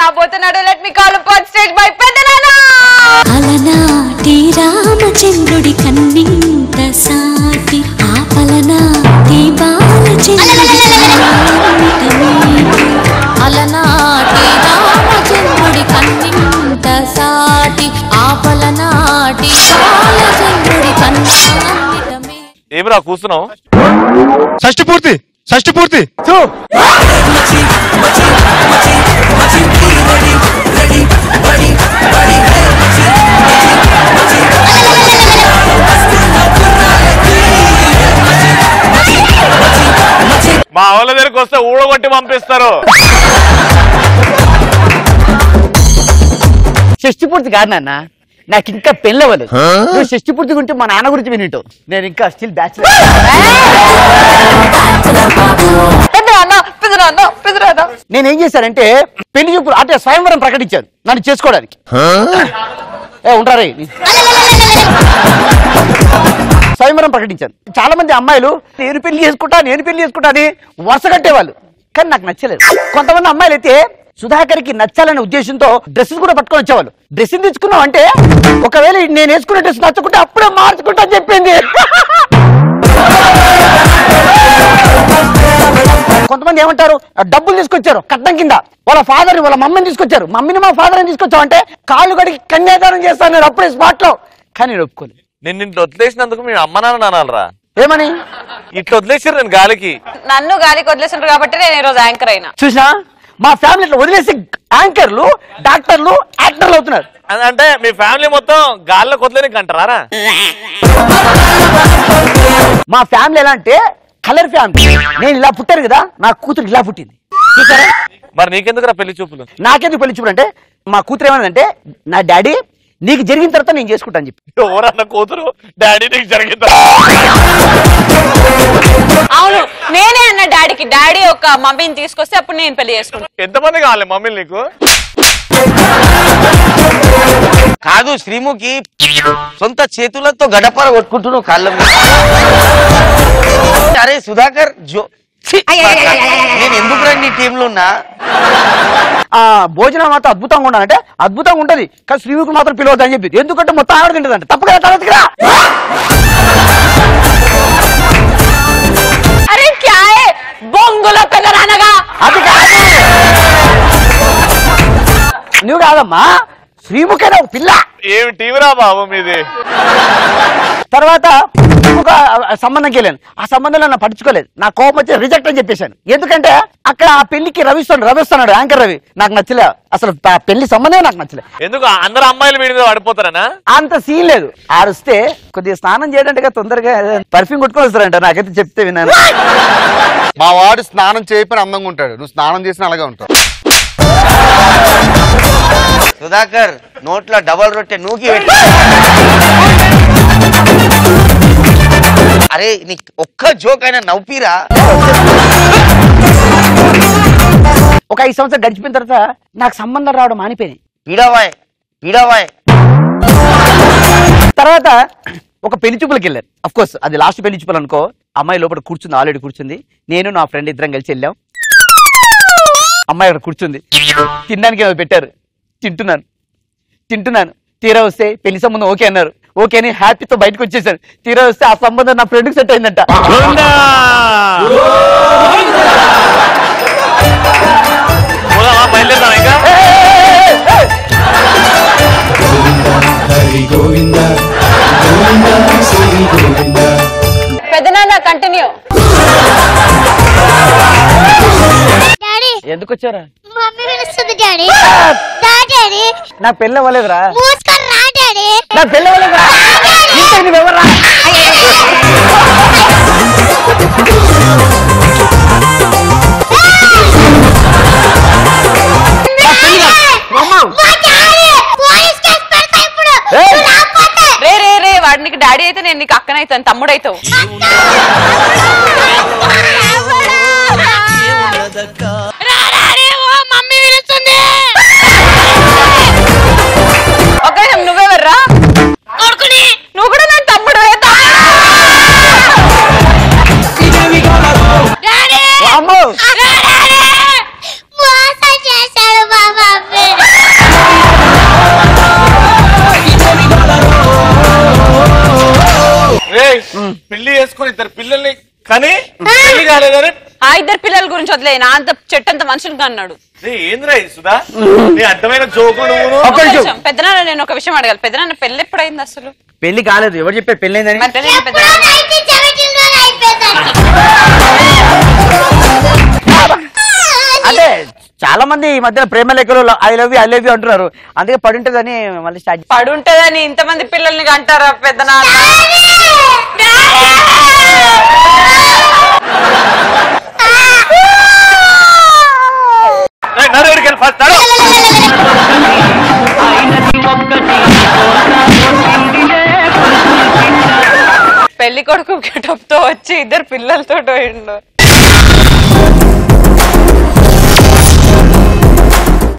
రాబోతున్నాడు let me call upon stage by పెద్దనాన్న అలనాటి రామచంద్రుడి కన్నింత సాటి ఆపలనాటి బాలచంద్రుడి అలనాటి రామచంద్రుడి కన్నింత సాటి ఆపలనాటి బాలచంద్రుడి కన్నింతమే ఏమిరా కూర్చున్నావు షష్టి పూర్తి షష్టి పూర్తి చూ మా వాళ్ళ దగ్గరికి వస్తే ఊడగొట్టి పంపిస్తారు షష్టి పూర్తి కాదు నాన్న నాకు ఇంకా పెళ్ళవలేదు నువ్వు షష్టి పూర్తి గురించి మా నాన్న గురించి వినింటావు నేను ఇంకా స్టిల్ బ్యాచులర్ పెద్దనాన్న పెద్దనాన్న పెద్దనాన్న నేనేం చేశానంటే పెళ్లి చూపులు అంటే స్వయంవరం ప్రకటించాను నన్ను చేసుకోవడానికి ఏ ఉంటారే స్వయంవరం ప్రకటించాను చాలా మంది అమ్మాయిలు నేను పెళ్లి చేసుకుంటా నేను పెళ్లి చేసుకుంటా అని వరుస కట్టేవాళ్ళు కానీ నాకు నచ్చలేదు కొంతమంది అమ్మాయిలు అయితే సుధాకర్కి నచ్చాలనే ఉద్దేశంతో డ్రెస్సెస్ కూడా పట్టుకొని వచ్చేవాళ్ళు డ్రెస్ తీసుకున్నావు అంటే ఒకవేళ నేను వేసుకున్న డ్రెస్ నచ్చకుంటే అప్పుడే మార్చుకుంటా అని చెప్పింది కొంతమంది ఏమంటారు డబ్బులు తీసుకొచ్చారు కట్నం కింద వాళ్ళ ఫాదర్ వాళ్ళ మమ్మీని తీసుకొచ్చారు మమ్మీని మా ఫాదర్ తీసుకొచ్చావు అంటే కాళ్ళు కడిగి కన్యాదానం చేస్తాను నేను అప్పుడే స్పాట్ లో కానీ నేను ఒప్పుకోలేదు నిన్ను ఇంట్లో వదిలేసినందుకు మీ అమ్మ నాన్న అనాలరా ఏమని ఇట్లా వదిలేసారు నేను గాలికి నన్ను గాలికి వదిలేసిండ్రు కాబట్టి నేను ఈ రోజు యాంకర్ అయినా చూసినా మా ఫ్యామిలీలో వదిలేసి యాంకర్లు డాక్టర్లు యాక్టర్లు అవుతున్నారు అది అంటే మీ ఫ్యామిలీ మొత్తం గాల్లో కొత్తలేనికి అంటారా మా ఫ్యామిలీ ఎలా అంటే కలర్ ఫ్యామిలీ నేను ఇలా పుట్టాను కదా నా కూతురు ఇలా పుట్టింది చూసారా మరి నీకెందుకురా పెళ్లి చూపులు నాకెందుకు పెళ్లి చూపులు అంటే మా కూతురు ఏమన్నదంటే నా డాడీ నీకు జరిగిన తర్వాత నేను చేసుకుంటాను చెప్పి ఎవరన్న కూతురు డాడీ నీకు జరిగిందా అవును నేనే అన్న డాడీకి డాడీ ఒక మమ్మీని తీసుకొస్తే అప్పుడు నేను పెళ్లి చేసుకుంటాను ఎంతమంది కావాలి మమ్మీని నీకు కాదు శ్రీముఖి సొంత చేతులతో గడపర కొట్టుకుంటున్నావు కాళ్ళ మీద. అరే సుధాకర్ జో ఛీ, నేను ఎందుకు నీ టీంలో ఉన్నా ఆ భోజనం మాత్రం అద్భుతంగా ఉండాలంటే అద్భుతంగా ఉంటది కానీ శ్రీముఖి మాత్రం పిలవద్దు అని చెప్పి ఎందుకంటే మొత్తం ఆవిడ తింటదంట తప్పు కదా తర్వాతకి రా అరే క్యా హై? బొంగులో పెదనాన్నగా అది కాదు నువ్వు కాదమ్మా శ్రీముఖైన ఒక పిల్ల ఏమి టీవీరా బాబు మీది తర్వాత ఒక సంబంధంకి వెళ్ళాను ఆ సంబంధంలో నన్ను పట్టించుకోలేదు నా కోపం వచ్చి రిజెక్ట్ అని చెప్పేశాను ఎందుకంటే అక్కడ ఆ పెళ్లికి రవిస్తాడు రవిస్తున్నాడు యాంకర్ రవి నాకు నచ్చలే అసలు ఆ పెళ్లి సంబంధమే నాకు నచ్చలే ఎందుకు అందరు అమ్మాయిలు వీడి మీద పడిపోతారనా అంత సీన్ లేదు ఆరుస్తే కొద్దిగా స్నానం చేయడానికి తొందరగా పర్ఫ్యూమ్ కొట్టుకొని వస్తారంట నాకైతే చెప్తే విన్నాను మా వాడు స్నానం చేయకపోయినా అందంగా ఉంటాడు నువ్వు స్నానం చేసినా అలాగే ఉంటావు సుధాకర్ నోట్లో డబల్ రొట్టె నూకి పెట్టి అరే నీకు ఒక్క జోక్ అయినా నవ్వుపీరా ఒక ఐదు సంవత్సరాలు గడిచిపోయిన తర్వాత నాకు సంబంధం రావడం మానిపోయింది పీడవాయ్ పీడవాయ్ తర్వాత ఒక పెళ్లి చూపులకు వెళ్ళాను అఫ్ కోర్స్ అది లాస్ట్ పెళ్లి చూపులు అనుకో అమ్మాయి లోపల కూర్చుంది ఆల్రెడీ కూర్చుంది నేను నా ఫ్రెండ్ ఇద్దరం కలిసి వెళ్ళాం అమ్మాయి అక్కడ కూర్చుంది తినడానికి ఏమో పెట్టారు తింటున్నాను తింటున్నాను తీరా వస్తే పెళ్లి సంబంధం ఓకే అన్నారు ఓకే అని హ్యాపీతో బయటకు వచ్చేసాను తీరా వస్తే ఆ సంబంధం నా ఫ్రెండ్కి సెట్ అయిందంట పోదామా బయలుదేరదాం ఇంకా పెదనాన్న కంటిన్యూ డాడీ ఎందుకు వచ్చారా మమ్మీ పిలుస్తుంది డాడీ దా డాడీ నా పెళ్ళి అవ్వలేదురా మూసుకొని రా డాడీ నా పెళ్ళి అవ్వలేదురా ఇంతకు నువ్వెవర్రా? మా డాడీ పోలీస్ కేసు పెడతా ఇప్పుడు ఏయ్! నువ్వు రాకపోతే రే రే రే వాడు నీకు డాడీ అయితే నేను నీకు అక్కనైతాను తమ్ముడు అవుతావు మమ్మీ పిలుస్తుంది ఒక నిమిషం నువ్వెవర్రా కొడుకుని నువ్వు కూడా నా తమ్ముడు డాడీ అమ్మో మోసం చేశాడు మా మమ్మీ కానీ పెళ్లి కాలేదని ఆ ఇద్దరు పిల్లల గురించి వదిలే నా అంత చెట్టంత మనుషులుగా అన్నాడు రే, ఏందిరా ఇది సుధా నీ అర్థమైన జోకులు నువ్వు ఒక్క నిమిషం. పెద్దనాన్న నేను ఒక విషయం అడగాలి పెద్దనాన్న పెళ్లి ఎప్పుడైంది అసలు పెళ్లి కాలేదు ఎవరు చెప్పారు పెళ్లి అయిందని మరి పెళ్లి పెద్దనాన్న అయితే సెవెంటీన్ రోజు అయిపోతుంది అంటే చాలా మంది ఈ మధ్య ప్రేమ లేఖలు I love you I love you అంటున్నారు అందుకే పడి ఉంటుందని మళ్ళీ స్టార్ట్ పడి ఉంటదని ఇంతమంది పిల్లల్ని అంటారా పెద్దనాన్న రేయ్, నడు ఇక్కడికి వెళ్ళి ఫస్ట్ నడు పెళ్లి కొడుకు గెటప్ తో వచ్చి ఇద్దరు పిల్లలతో పోయిండు